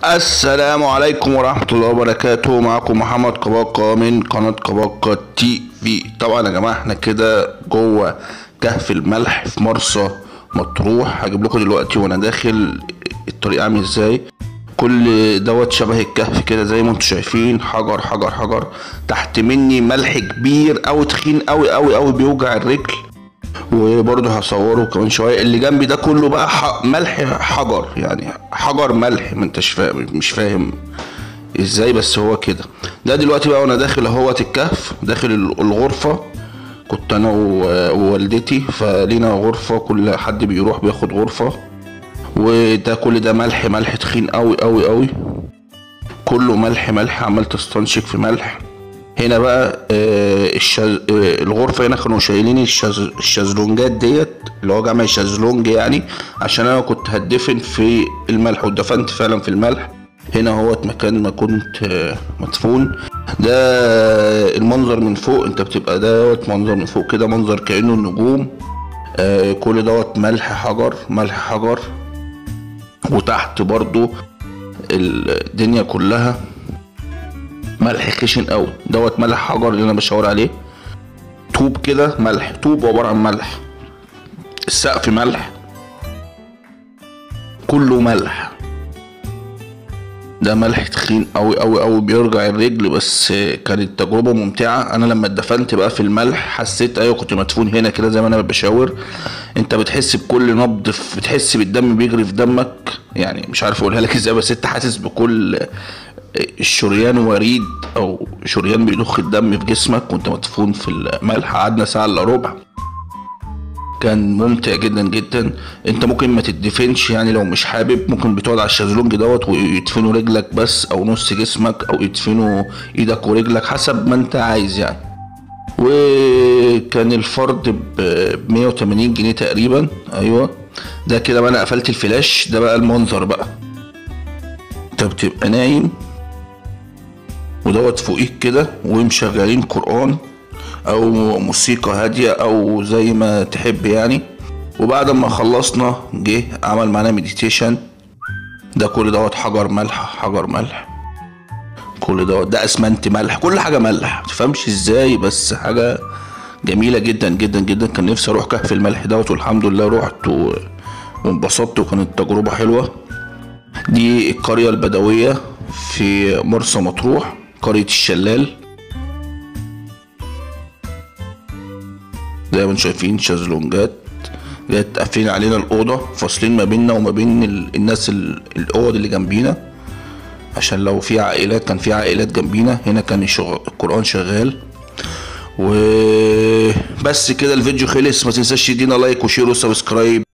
السلام عليكم ورحمة الله وبركاته معكم محمد قباقة من قناة قباقة تي في طبعا يا جماعة احنا كده جوه كهف الملح في مرسى مطروح هجيب لكم دلوقتي وانا داخل الطريق عامل ازاي كل دوت شبه الكهف كده زي ما انتم شايفين حجر حجر حجر تحت مني ملح كبير او تخين قوي قوي قوي بيوجع الرجل وبرضه هصوره كمان شويه اللي جنبي ده كله بقى ح- ملح حجر يعني حجر ملح ما انتش فاهم مش فاهم ازاي بس هو كده ده دلوقتي بقى وانا داخل اهوت الكهف داخل ال- الغرفه كنت انا و- ووالدتي فلينا غرفه كل حد بيروح بياخد غرفه وده كل ده ملح ملح تخين قوي قوي قوي كله ملح ملح عمال تستنشق في ملح هنا بقى آه الشز... آه الغرفة هنا كانوا شايلين الشز... الشازلونجات ديت اللي هو جمع شازلونج يعني عشان انا كنت هدفن في الملح ودفنت فعلا في الملح هنا هوت مكان ما كنت آه مدفون ده المنظر من فوق انت بتبقى دوت منظر من فوق كده منظر كأنه النجوم آه كل دوت ملح حجر ملح حجر وتحت برضو الدنيا كلها ملح خشن قوي دوت ملح حجر اللي انا بشاور عليه طوب كده ملح طوب عباره عن ملح السقف ملح كله ملح ده ملح تخين قوي قوي قوي بيرجع الرجل بس كانت تجربة ممتعة انا لما اتدفنت بقى في الملح حسيت ايوه كنت مدفون هنا كده زي ما انا بشاور انت بتحس بكل نبض في- بتحس بالدم بيجري في دمك يعني مش عارف اقولها لك ازاي بس انت حاسس بكل الشريان وريد او شريان بيضخ الدم في جسمك وانت مدفون في الملح قعدنا ساعة الا ربع كان ممتع جدا جدا انت ممكن ما تدفنش يعني لو مش حابب ممكن بتقعد على الشازلونج دوت ويدفنوا رجلك بس او نص جسمك او يدفنوا ايدك ورجلك حسب ما انت عايز يعني وكان الفرد ب 180 جنيه تقريبا ايوه ده كده بقى انا قفلت الفلاش ده بقى المنظر بقى انت بتبقى نايم ودوت فوقيك كده ومشغلين قرآن او موسيقى هادية او زي ما تحب يعني وبعد ما خلصنا جه عمل معانا مديتيشن ده كل دوت حجر ملح حجر ملح كل دوت ده اسمنت ملح كل حاجة ملح متفهمش ازاي بس حاجة جميلة جدا جدا جدا كان نفسي اروح كهف الملح دوت والحمد لله رحت و- وانبسطت وكانت تجربة حلوة دي القرية البدوية في مرسى مطروح قرية الشلال زي ما انتم شايفين شازلونجات جت قافلين علينا الأوضة فاصلين ما بيننا وما بين ال- الناس ال- الأوض اللي جنبينا عشان لو في عائلات كان في عائلات جنبينا هنا كان الشغ... القرآن شغال وبس كده الفيديو خلص ما تنساش تدينا لايك وشير وسبسكرايب